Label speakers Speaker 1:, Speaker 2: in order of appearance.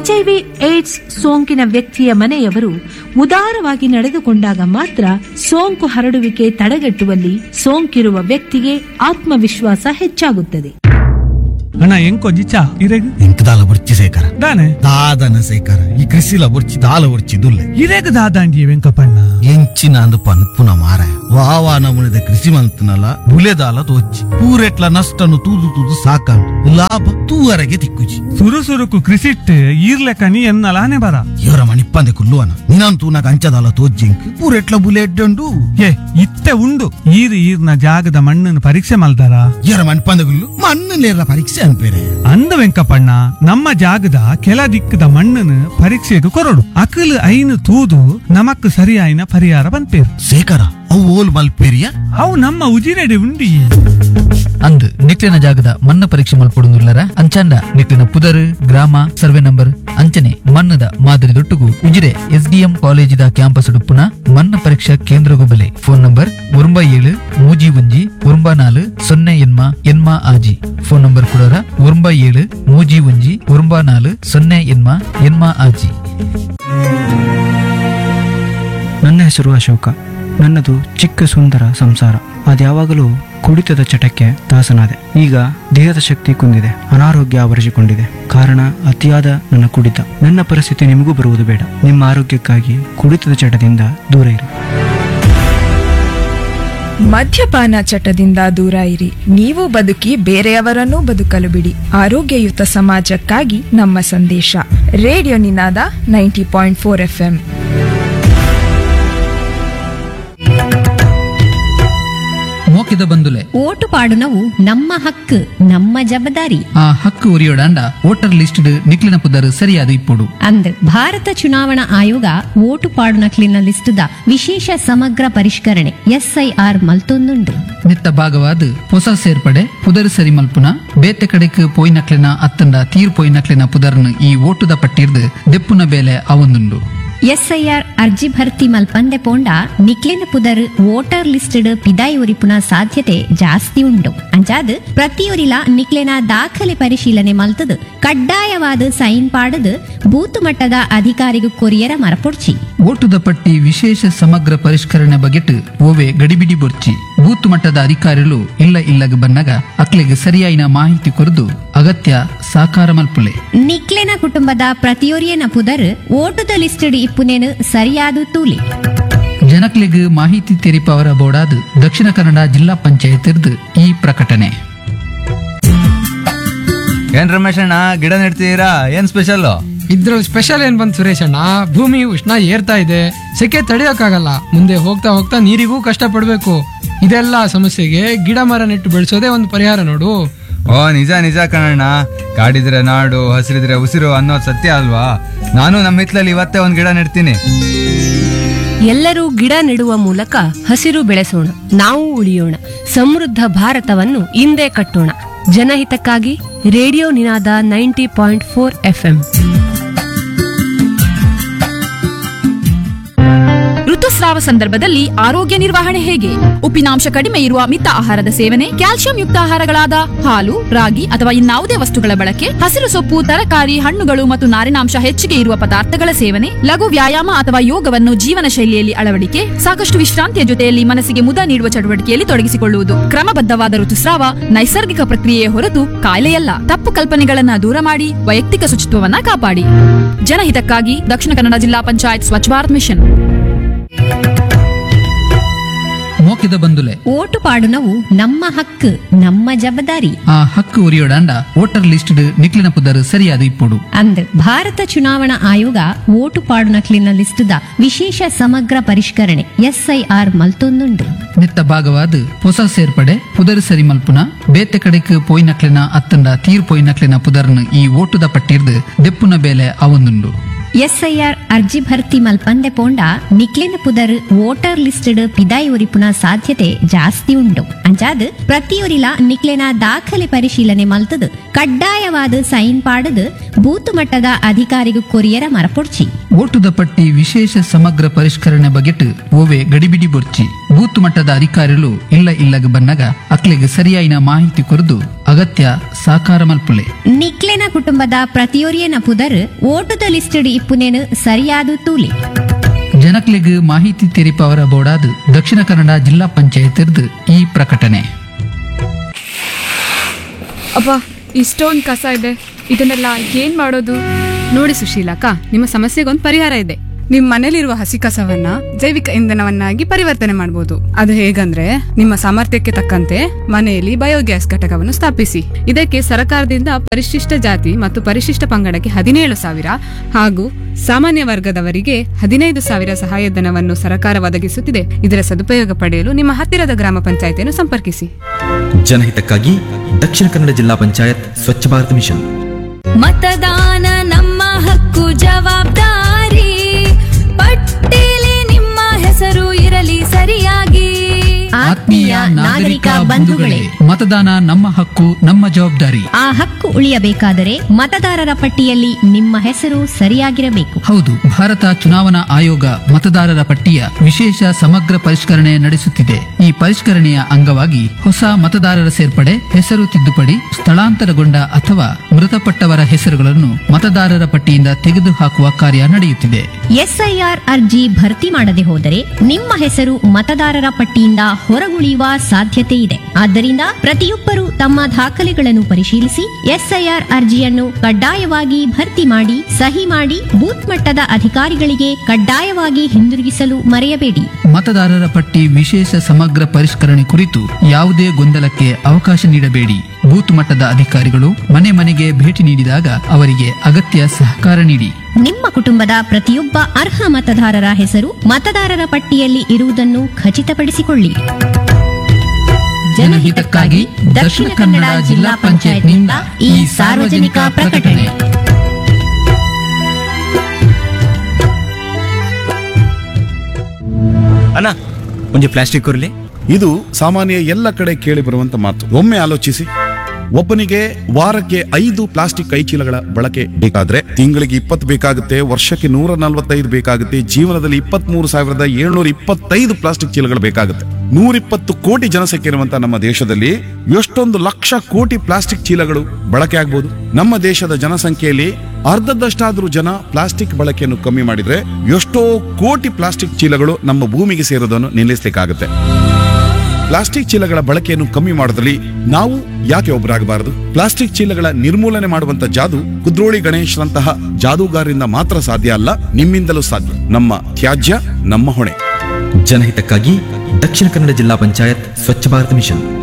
Speaker 1: HIV AIDS ಸೋಂಕಿನ ವ್ಯಕ್ತಿಯ ಮನೆಯವರು ಉದಾರವಾಗಿ ನಡೆದುಕೊಂಡಾಗ ಮಾತ್ರ ಸೋಂಕು ಹರಡುವಿಕೆ ತಡೆಗಟ್ಟುವಲ್ಲಿ ಸೋಂಕಿರುವ ವ್ಯಕ್ತಿಗೆ ಆತ್ಮವಿಶ್ವಾಸ ಹೆಚ್ಚಾಗುತ್ತದೆ
Speaker 2: ಅಣ್ಣ ಎಂಕೊಂಜಿ ಚಾ ಇರೆಗ್
Speaker 3: ಎಂಕ್ ದಾಲ ಬುರ್ಚಿ ಸೇಕರ
Speaker 2: ದಾನೆ
Speaker 3: ದಾದನ ಸೇಕರ ಈ ಕೃಷಿಲ ಬುರ್ಚಿ ದಾಲ ಬುರ್ಚಿ ದುಲ್ಲೆ
Speaker 2: ಇರೆಗ್ ದಾದಾಂಡಿ ವೆಂಕಪಣ್ಣ
Speaker 3: ಎಂಚಿನ ಅಂದು ಪನ್ಪುನ ಮಾರ ವಾವಾ ನಮುನಿದ ಕೃಷಿ ಮಂತನಲ ಬುಲೆದಾಲ ತೋಚಿ ಪೂರೆಟ್ಲ ನಷ್ಟನು ತೂದು ತೂದು ಸಾಕಂಡು ಲಾಭ ತೂವರೆಗೆ ತಿಕ್ಕುಜಿ
Speaker 2: ಸುರು ಸುರುಕು ಕೃಷಿಟ್ ಈರ್ಲೆಕ ನೀ ಎನ್ನಲಾನೆ ಬರ
Speaker 3: ಇವರ ಮಣಿಪ್ಪಂದೆ ಕುಲ್ಲುವನ ನಿನ್ನಂತೂ ನಾಗ ಅಂಚದಾಲ ತೋಜ್ಜಿಂಕ್ ಪೂರೆಟ್ಲ ಬುಲೆ ಎಡ್ಡಂಡು
Speaker 2: ಏ ಇತ್ತೆ ಉಂಡು ಈರ್ ಈರ್ನ ಜಾಗದ ಮಣ್ಣನ್ನು ಪರೀಕ್ಷೆ ಮಲ್ದಾರ
Speaker 3: ಇವರ ಮಣಿಪ್ಪಂದೆ ಗುಲ್ಲು ಮಣ್ಣನೇರ ಪರೀಕ್ಷೆ ಅನ್ಪೇರೆ
Speaker 2: ಅಂದ ವೆಂಕಪಣ್ಣ ನಮ್ಮ ಜಾಗದ ಕೆಲ ದಿಕ್ಕದ ಮಣ್ಣನ್ನು ಪರೀಕ್ಷೆಗೆ ಕೊರಡು ಅಕಲ್ ಐನು ತೂದು ನಮಕ್ ಸರಿಯಾಯಿನ ಪರಿಹಾರ ಬಂದ್ಪೇರು
Speaker 3: ಸೇಕರ ಅವು ಓಲ್ ಮಲ್ಪೇರಿಯ
Speaker 2: ಅವು ನಮ್ಮ ಉಜಿರೆಡೆ ಉಂಡಿ
Speaker 4: ಅಂದ್ ನಿಕ್ಲಿನ ಜಾಗದ ಮಣ್ಣ ಪರೀಕ್ಷೆ ಮಲ್ಪಡುವುದಿಲ್ಲರ ಅಂಚಾಂಡ ನಿಕ್ಲಿನ ಪುದರ್ ಗ್ರಾಮ ಸರ್ವೆ ನಂಬರ್ ಅಂಚನೆ ಮಣ್ಣದ ಮಾದರಿ ದೊಟ್ಟುಗು ಉಜಿರೆ ಎಸ್ಡಿಎಂ ಕಾಲೇಜಿದ ಕ್ಯಾಂಪಸ್ ಡುಪ್ಪುನ ಮಣ್ಣ ಪರೀಕ್ಷಾ ಕೇಂದ್ರಗು ಬೆಲೆ ಫೋನ್ ನಂಬರ್ ಒಂಬೈ ಏಳು ಮೂಜಿ ಒಂಜಿ ಒಂಬ ನಾಲು ಸೊನ್ನೆ ಎನ್ಮ ಎನ್ಮ ಆಜಿ ಫೋನ್ ನಂಬರ್ ಕೊಡರ ಒಂಬೈ ಏಳು ಮೂಜಿ ಒಂಜಿ ಒಂಬ ನಾಲು ಸೊನ್ನೆ ಎನ್ಮ ಎನ್ಮ ಆಜಿ
Speaker 5: ನನ್ನ ಹೆಸರು ಅಶೋಕ ನನ್ನದು ಚಿಕ್ಕ ಸುಂದರ ಸಂಸಾರ ಅದ್ಯಾವಾಗಲೂ ಕುಡಿತದ ಚಟಕ್ಕೆ ದಾಸನಾದೆ ಈಗ ದೇಹದ ಶಕ್ತಿ ಕುಂದಿದೆ ಅನಾರೋಗ್ಯ ಆವರಿಸಿಕೊಂಡಿದೆ ಕಾರಣ ಅತಿಯಾದ ನನ್ನ ಕುಡಿತ ನನ್ನ ಪರಿಸ್ಥಿತಿ ನಿಮಗೂ ಬರುವುದು ಬೇಡ ನಿಮ್ಮ ಆರೋಗ್ಯಕ್ಕಾಗಿ ಕುಡಿತದ ಚಟದಿಂದ ದೂರ ಇರಿ
Speaker 6: ಮದ್ಯಪಾನ ಚಟದಿಂದ ದೂರ ಇರಿ ನೀವು ಬದುಕಿ ಬೇರೆಯವರನ್ನೂ ಬದುಕಲು ಬಿಡಿ ಆರೋಗ್ಯಯುತ ಸಮಾಜಕ್ಕಾಗಿ ನಮ್ಮ ಸಂದೇಶ radio Ninada ninety point four F M
Speaker 4: ಮೋಕಿದ ಬಂದುಲೆ
Speaker 7: ಓಟು ಪಾಡುನವು ನಮ್ಮ ಹಕ್ಕು ನಮ್ಮ ಜವಾಬ್ದಾರಿ
Speaker 4: ಆ ಹಕ್ಕು ಉರಿಯೋಡಾಂಡ ವೋಟರ್ ಲಿಸ್ಟ್ ನಿಕ್ಲಿನ ಪುದರ್ ಸರಿಯಾದ ಇಪ್ಪುಡು
Speaker 7: ಅಂದ್ ಭಾರತ ಚುನಾವಣಾ ಆಯೋಗ ಓಟು ಪಾಡುನಕ್ಲಿನ ಲಿಸ್ಟುದ ವಿಶೇಷ ಸಮಗ್ರ ಪರಿಷ್ಕರಣೆ ಎಸ್ಐಆರ್ ಮಲ್ತೊಂದುಂಡು
Speaker 4: ನಿತ್ತ ಭಾಗವಾದ ಹೊಸ ಸೇರ್ಪಡೆ ಪುದರ್ ಸರಿ ಮಲ್ಪುನ ಬೇತೆ ಕಡೆಕ್ ಪೋಯ್ನಕ್ಲಿನ ಅತ್ತಂಡ ತೀರ್ ಪೋಯ್ನಕ್ಲಿನ ಪುದರ್ನ ಈ ಓಟುದ ಪಟ್ಟಿರ್ದು ದೆಪ್ಪುನ ಬೇಲೆ ಅವೊಂದುಂಡು
Speaker 7: ಎಸ್ಐಆರ್ ಅರ್ಜಿ ಭರ್ತಿ ಮಲ್ಪಂದೆ ಪೋಂಡ ನಿಕ್ಲಿನ ಪುದರ್ ವೋಟರ್ ಲಿಸ್ಟಡ್ ಪಿದಾಯಿ ಉರಿಪುನ ಸಾಧ್ಯತೆ ಜಾಸ್ತಿ ಉಂಡು ಅಂಚಾದ್ ಪ್ರತಿಯೊರಿಲ ನಿಕ್ಲೆನ ದಾಖಲೆ ಪರಿಶೀಲನೆ ಮಲ್ತದ್ ಕಡ್ಡಾಯವಾದ ಸೈನ್ ಪಾಡದ್ ಬೂತ್ ಮಟ್ಟದ ಅಧಿಕಾರಿಗೂ ಕೊರಿಯರ ಮರಪೊಡ್ಚಿ
Speaker 4: ಓಟುದ ಪಟ್ಟಿ ವಿಶೇಷ ಸಮಗ್ರ ಪರಿಷ್ಕರಣೆ ಬಗೆಟ್ ಓವೆ ಗಡಿಬಿಡಿ ಬೊರ್ಚಿ ಬೂತ್ ಮಟ್ಟದ ಅಧಿಕಾರಿಗಳು ಇಲ್ಲ ಇಲ್ಲಗ ಬನ್ನಗ ಅಕ್ಲೆಗ್ ಸರಿಯಾಯಿನ ಮಾಹಿತಿ ಕೊರದು ಅಗತ್ಯ ಸಾಕಾರ ಮಲ್ಪುಲೆ
Speaker 7: ನಿಕ್ಲೆನ ಕುಟುಂಬದ ಪ್ರತಿಯೊರಿಯನ ಪುದರ್ ಓಟುದ ಲಿಸ್ಟಡ್ ಇಪ್ಪುನೇನು ಸರಿಯಾದು ತೂಲಿ
Speaker 4: ಜನಕ್ಲೆಗ್ ಮಾಹಿತಿ ತೆರಿಪವರ ಬೋರ್ಡಾದ್ ದಕ್ಷಿಣ ಕನ್ನಡ ಜಿಲ್ಲಾ ಪಂಚಾಯತ್ ಈ ಪ್ರಕಟಣೆ
Speaker 8: ಏನ್ ರಮೇಶ್ ಅಣ್ಣ ಗಿಡ ನೆಡ್ತಿದ್ದೀರಾ ಏನ್ ಸ್ಪೆಷಲ್
Speaker 9: ಇದ್ರಲ್ಲಿ ಸ್ಪೆಷಲ್ ಏನ್ ಬಂತು ಸುರೇಶ್ ಅಣ್ಣ ಭೂಮಿ ಉಷ್ಣ ಏರ್ತಾ ಇದೆ ಸೆಕೆ ತಡೆಯೋಕ್ಕಾಗಲ್ಲ ಮುಂದೆ ಹೋಗ್ತಾ ಹೋಗ್ತಾ ನೀರಿಗೂ ಕಷ್ಟ ಪಡ್ಬೇಕು ಇದೆಲ್ಲ ಸಮಸ್ಯೆಗೆ ಗಿಡ ಮರ ನೆಟ್ಟು ಬೆಳೆಸೋದೇ ಒಂದು ಪರಿಹಾರ ನೋಡು
Speaker 8: ಓ ನಿಜ ನಿಜ ಕಣಣ್ಣ ಕಾಡಿದ್ರೆ ನಾಡು ಹಸಿರಿದ್ರೆ ಉಸಿರು ಅನ್ನೋದು ಸತ್ಯ ಅಲ್ವಾ ನಾನು ನಮ್ಮ ಹಿತ್ಲಲ್ಲಿ ಇವತ್ತೇ ಒಂದ್ ಗಿಡ ನೆಡ್ತೀನಿ
Speaker 10: ಎಲ್ಲರೂ ಗಿಡ ನೆಡುವ ಮೂಲಕ ಹಸಿರು ಬೆಳೆಸೋಣ ನಾವು ಉಳಿಯೋಣ ಸಮೃದ್ಧ ಭಾರತವನ್ನು ಇಂದೇ ಕಟ್ಟೋಣ ಜನಹಿತಕ್ಕಾಗಿ radio Ninada ninety point four FM
Speaker 11: ಋತುಸ್ರಾವ ಸಂದರ್ಭದಲ್ಲಿ ಆರೋಗ್ಯ ನಿರ್ವಹಣೆ ಹೇಗೆ ಉಪ್ಪಿನಾಂಶ ಕಡಿಮೆ ಇರುವ ಮಿತ ಆಹಾರದ ಸೇವನೆ ಕ್ಯಾಲ್ಸಿಯಂ ಯುಕ್ತ ಆಹಾರಗಳಾದ ಹಾಲು ರಾಗಿ ಅಥವಾ ಇನ್ನಾವುದೇ ವಸ್ತುಗಳ ಬಳಕೆ ಹಸಿರು ಸೊಪ್ಪು ತರಕಾರಿ ಹಣ್ಣುಗಳು ಮತ್ತು ನಾರಿನಾಂಶ ಹೆಚ್ಚಿಗೆ ಇರುವ ಪದಾರ್ಥಗಳ ಸೇವನೆ ಲಘು ವ್ಯಾಯಾಮ ಅಥವಾ ಯೋಗವನ್ನು ಜೀವನ ಶೈಲಿಯಲ್ಲಿ ಅಳವಡಿಕೆ ಸಾಕಷ್ಟು ವಿಶ್ರಾಂತಿಯ ಜೊತೆಯಲ್ಲಿ ಮನಸ್ಸಿಗೆ ಮುದ ನೀಡುವ ಚಟುವಟಿಕೆಯಲ್ಲಿ ತೊಡಗಿಸಿಕೊಳ್ಳುವುದು ಕ್ರಮಬದ್ಧವಾದ ಋತುಸ್ರಾವ ನೈಸರ್ಗಿಕ ಪ್ರಕ್ರಿಯೆಯ ಹೊರತು ಕಾಯಿಲೆಯಲ್ಲ ತಪ್ಪು ಕಲ್ಪನೆಗಳನ್ನ ದೂರ ಮಾಡಿ ವೈಯಕ್ತಿಕ ಶುಚಿತ್ವವನ್ನ ಕಾಪಾಡಿ ಜನಹಿತಕ್ಕಾಗಿ ದಕ್ಷಿಣ ಕನ್ನಡ ಜಿಲ್ಲಾ ಪಂಚಾಯತ್ ಸ್ವಚ್ಛ ಭಾರತ್ ಮಿಷನ್
Speaker 4: ಮೋಕಿದ ಬಂದುಲೆ
Speaker 7: ಓಟು ಪಾಡುನವು ನಮ್ಮ ಹಕ್ಕು ನಮ್ಮ ಜವಾಬ್ದಾರಿ
Speaker 4: ಆ ಹಕ್ಕು ಉರಿಯೋಡಾಂಡ ವೋಟರ್ ಲಿಸ್ಟ್ ನಿಕ್ಲಿನ ಪುದರ್ ಸರಿಯಾದ ಇಪ್ಪುಡು
Speaker 7: ಅಂದ್ ಭಾರತ ಚುನಾವಣಾ ಆಯೋಗ ಓಟು ಪಾಡುನಕ್ಲಿನ ಲಿಸ್ಟುದ ವಿಶೇಷ ಸಮಗ್ರ ಪರಿಷ್ಕರಣೆ ಎಸ್ಐಆರ್ ಮಲ್ತೊಂದುಂಡು
Speaker 4: ನಿತ್ತ ಭಾಗವಾದ ಹೊಸ ಸೇರ್ಪಡೆ ಪುದರ್ ಸರಿ ಮಲ್ಪುನ ಬೇತೆ ಕಡೆಕ್ ಪೋಯ್ನಕ್ಲಿನ ಅತ್ತಂಡ ತೀರ್ ಪೋಯ್ನಕ್ಲಿನ ಪುದರ್ನ ಈ ಓಟುದ ಪಟ್ಟಿರ್ದು ದೆಪ್ಪುನ ಬೇಲೆ ಅವೊಂದುಂಡು
Speaker 7: ಎಸ್ಐಆರ್ ಅರ್ಜಿ ಭರ್ತಿ ಮಲ್ಪಂದೆ ಪೋಂಡ ನಿಕ್ಲಿನ ಪುದರ್ ವೋಟರ್ ಲಿಸ್ಟಡ್ ಪಿದಾಯಿ ಉರಿಪುನ ಸಾಧ್ಯತೆ ಜಾಸ್ತಿ ಉಂಡು ಅಂಚಾದ್ ಪ್ರತಿಯೊರಿಲ ನಿಕ್ಲೆನ ದಾಖಲೆ ಪರಿಶೀಲನೆ ಮಲ್ತದ್ ಕಡ್ಡಾಯವಾದ ಸೈನ್ ಪಾಡದು ಬೂತ್ ಮಟ್ಟದ ಅಧಿಕಾರಿಗೂ ಕೊರಿಯರ ಮರಪೊಡ್ಚಿ
Speaker 4: ಓಟುದ ಪಟ್ಟಿ ವಿಶೇಷ ಸಮಗ್ರ ಪರಿಷ್ಕರಣೆ ಬಗೆಟ್ ಓವೆ ಗಡಿಬಿಡಿ ಬೊರ್ಚಿ ಬೂತ್ ಮಟ್ಟದ ಅಧಿಕಾರಿಗಳು ಇಲ್ಲ ಇಲ್ಲಗ ಬನ್ನಗ ಅಕ್ಲೆಗ್ ಸರಿಯಾಯಿನ ಮಾಹಿತಿ ಕೊರದು ಅಗತ್ಯ ಸಾಕಾರ ಮಲ್ಪುಲೆ
Speaker 7: ನಿಕ್ಲೆನ ಕುಟುಂಬದ ಪ್ರತಿಯೊರಿಯನ ಪುದರ್ ಓಟದ ಲಿಸ್ಟಡ್ ಇಪ್ಪುನೇನು ಸರಿಯಾದ ತೂಲಿ
Speaker 4: ಜನಕ್ಲೆಗ್ ಮಾಹಿತಿ ತೆರಿಪವರ ಬೋರ್ಡಾದ್ ದಕ್ಷಿಣ ಕನ್ನಡ ಜಿಲ್ಲಾ ಪಂಚಾಯತ್ ಈ ಪ್ರಕಟಣೆ
Speaker 12: ಅಪ್ಪ ಇಷ್ಟೊಂದು ಕಸ ಇದೆ ಇದನ್ನೆಲ್ಲ ಏನ್ ಮಾಡೋದು
Speaker 10: ನೋಡಿ ಸುಶೀಲಕ್ಕ ನಿಮ್ಮ ಸಮಸ್ಯೆಗೊಂದು ಪರಿಹಾರ ಇದೆ
Speaker 12: ನಿಮ್ ಮನೇಲಿರುವ ಹಸಿ ಕಸವನ್ನ ಜೈವಿಕ ಇಂಧನವನ್ನಾಗಿ ಪರಿವರ್ತನೆ ಮಾಡಬಹುದು ಅದು ಹೇಗಂದ್ರೆ ನಿಮ್ಮ ಸಾಮರ್ಥ್ಯಕ್ಕೆ ತಕ್ಕಂತೆ ಮನೆಯಲ್ಲಿ ಬಯೋಗ್ಯಾಸ್ ಘಟಕವನ್ನು ಸ್ಥಾಪಿಸಿ ಇದಕ್ಕೆ ಸರ್ಕಾರದಿಂದ ಪರಿಶಿಷ್ಟ ಜಾತಿ ಮತ್ತು ಪರಿಶಿಷ್ಟ ಪಂಗಡಕ್ಕೆ ಹದಿನೇಳು ಸಾವಿರ ಹಾಗೂ ಸಾಮಾನ್ಯ ವರ್ಗದವರಿಗೆ ಹದಿನೈದು ಸಾವಿರ ಸಹಾಯಧನವನ್ನು ಸರ್ಕಾರ ಒದಗಿಸುತ್ತಿದೆ ಇದರ ಸದುಪಯೋಗ ಪಡೆಯಲು ನಿಮ್ಮ ಹತ್ತಿರದ ಗ್ರಾಮ ಪಂಚಾಯತಿಯನ್ನು ಸಂಪರ್ಕಿಸಿ
Speaker 13: ಜನಹಿತಕ್ಕಾಗಿ ದಕ್ಷಿಣ ಕನ್ನಡ ಜಿಲ್ಲಾ ಪಂಚಾಯತ್ ಸ್ವಚ್ಛ ಭಾರತ್ ಮಿಷನ್
Speaker 14: ಮತದಾನ ನಮ್ಮ ಹಕ್ಕು ಜವಾಬ್ದಾರಿ ಪಟ್ಟಿಲಿ ನಿಮ್ಮ ಹೆಸರು ಇರಲಿ ಸರಿಯಾಗಿ
Speaker 4: ಆತ್ಮೀಯ ನಾಗರಿಕ ಬಂಧುಗಳೇ ಮತದಾನ ನಮ್ಮ ಹಕ್ಕು ನಮ್ಮ ಜವಾಬ್ದಾರಿ
Speaker 7: ಆ ಹಕ್ಕು ಉಳಿಯಬೇಕಾದರೆ ಮತದಾರರ ಪಟ್ಟಿಯಲ್ಲಿ ನಿಮ್ಮ ಹೆಸರು ಸರಿಯಾಗಿರಬೇಕು
Speaker 4: ಹೌದು ಭಾರತ ಚುನಾವಣಾ ಆಯೋಗ ಮತದಾರರ ಪಟ್ಟಿಯ ವಿಶೇಷ ಸಮಗ್ರ ಪರಿಷ್ಕರಣೆ ನಡೆಸುತ್ತಿದೆ ಈ ಪರಿಷ್ಕರಣೆಯ ಅಂಗವಾಗಿ ಹೊಸ ಮತದಾರರ ಸೇರ್ಪಡೆ ಹೆಸರು ತಿದ್ದುಪಡಿ ಸ್ಥಳಾಂತರಗೊಂಡ ಅಥವಾ ಮೃತಪಟ್ಟವರ ಹೆಸರುಗಳನ್ನು ಮತದಾರರ ಪಟ್ಟಿಯಿಂದ ತೆಗೆದುಹಾಕುವ ಕಾರ್ಯ ನಡೆಯುತ್ತಿದೆ
Speaker 7: ಎಸ್ಐಆರ್ ಅರ್ಜಿ ಭರ್ತಿ ಮಾಡದೆ ಹೋದರೆ ನಿಮ್ಮ ಹೆಸರು ಮತದಾರರ ಪಟ್ಟಿಯಿಂದ ಹೊರಗುಳಿಯುವ ಸಾಧ್ಯತೆ ಇದೆ ಆದ್ದರಿಂದ ಪ್ರತಿಯೊಬ್ಬರು ತಮ್ಮ ದಾಖಲೆಗಳನ್ನು ಪರಿಶೀಲಿಸಿ ಎಸ್ಐಆರ್ ಅರ್ಜಿಯನ್ನು ಕಡ್ಡಾಯವಾಗಿ ಭರ್ತಿ ಮಾಡಿ ಸಹಿ ಮಾಡಿ ಬೂತ್ ಮಟ್ಟದ ಅಧಿಕಾರಿಗಳಿಗೆ ಕಡ್ಡಾಯವಾಗಿ ಹಿಂದಿರುಗಿಸಲು ಮರೆಯಬೇಡಿ
Speaker 4: ಮತದಾರರ ಪಟ್ಟಿ ವಿಶೇಷ ಸಮಗ್ರ ಪರಿಷ್ಕರಣೆ ಕುರಿತು ಯಾವುದೇ ಗೊಂದಲಕ್ಕೆ ಅವಕಾಶ ನೀಡಬೇಡಿ ಬೂತ್ ಮಟ್ಟದ ಅಧಿಕಾರಿಗಳು ಮನೆ ಮನೆಗೆ ಭೇಟಿ ನೀಡಿದಾಗ ಅವರಿಗೆ ಅಗತ್ಯ ಸಹಕಾರ ನೀಡಿ
Speaker 7: ನಿಮ್ಮ ಕುಟುಂಬದ ಪ್ರತಿಯೊಬ್ಬ ಅರ್ಹ ಮತದಾರರ ಹೆಸರು ಮತದಾರರ ಪಟ್ಟಿಯಲ್ಲಿ ಇರುವುದನ್ನು ಖಚಿತಪಡಿಸಿಕೊಳ್ಳಿ
Speaker 4: ಜನಹಿತಕ್ಕಾಗಿ ದಕ್ಷಿಣ ಕನ್ನಡ ಜಿಲ್ಲಾ ಪಂಚಾಯತ್ನಿಂದ ಈ ಸಾರ್ವಜನಿಕ ಪ್ರಕಟಣೆ
Speaker 15: ಅಣ್ಣ ಒಂಜಿ ಪ್ಲಾಸ್ಟಿಕ್ ಕೊರ್ಲಿ
Speaker 16: ಇದು ಸಾಮಾನ್ಯ ಎಲ್ಲ ಕಡೆ ಕೇಳಿ ಬರುವಂತ ಮಾತು ಒಮ್ಮೆ ಆಲೋಚಿಸಿ ಒಬ್ಬನಿಗೆ ವಾರಕ್ಕೆ ಐದು ಪ್ಲಾಸ್ಟಿಕ್ ಕೈಚೀಲಗಳ ಬಳಕೆ ಬೇಕಾದ್ರೆ ತಿಂಗಳಿಗೆ ಇಪ್ಪತ್ತು ಬೇಕಾಗುತ್ತೆ ವರ್ಷಕ್ಕೆ ನೂರ ನಲವತ್ತೈದು ಬೇಕಾಗುತ್ತೆ ಜೀವನದಲ್ಲಿ ಇಪ್ಪತ್ತ್ ಮೂರು ಸಾವಿರದ ಏಳ್ನೂರ ಇಪ್ಪತ್ತೈದು ಪ್ಲಾಸ್ಟಿಕ್ ಚೀಲಗಳು ಬೇಕಾಗುತ್ತೆ ನೂರಿಪ್ಪತ್ತು ಕೋಟಿ ಜನಸಂಖ್ಯೆ ಇರುವಂತ ನಮ್ಮ ದೇಶದಲ್ಲಿ ಎಷ್ಟೊಂದು ಲಕ್ಷ ಕೋಟಿ ಪ್ಲಾಸ್ಟಿಕ್ ಚೀಲಗಳು ಬಳಕೆ ಆಗ್ಬೋದು ನಮ್ಮ ದೇಶದ ಜನಸಂಖ್ಯೆಯಲ್ಲಿ ಅರ್ಧದಷ್ಟಾದ್ರೂ ಜನ ಪ್ಲಾಸ್ಟಿಕ್ ಬಳಕೆಯನ್ನು ಕಮ್ಮಿ ಮಾಡಿದ್ರೆ ಎಷ್ಟೋ ಕೋಟಿ ಪ್ಲಾಸ್ಟಿಕ್ ಚೀಲಗಳು ನಮ್ಮ ಭೂಮಿಗೆ ಸೇರೋದನ್ನು ನಿಲ್ಲಿಸಲಿಕ್ಕಾಗುತ್ತೆ ಪ್ಲಾಸ್ಟಿಕ್ ಚೀಲಗಳ ಬಳಕೆಯನ್ನು ಕಮ್ಮಿ ಮಾಡೋದ್ರಲ್ಲಿ ನಾವು ಯಾಕೆ ಒಬ್ಬರಾಗಬಾರದು ಪ್ಲಾಸ್ಟಿಕ್ ಚೀಲಗಳ ನಿರ್ಮೂಲನೆ ಮಾಡುವಂತ ಜಾದು ಕುದ್ರೋಳಿ ಗಣೇಶ್ರಂತಹ ಜಾದೂಗಾರರಿಂದ ಮಾತ್ರ ಸಾಧ್ಯ ಅಲ್ಲ ನಿಮ್ಮಿಂದಲೂ ಸಾಧ್ಯ ನಮ್ಮ ತ್ಯಾಜ್ಯ ನಮ್ಮ ಹೊಣೆ
Speaker 13: ಜನಹಿತಕ್ಕಾಗಿ ದಕ್ಷಿಣ ಕನ್ನಡ ಜಿಲ್ಲಾ ಪಂಚಾಯತ್ ಸ್ವಚ್ಛ ಭಾರತ್ ಮಿಷನ್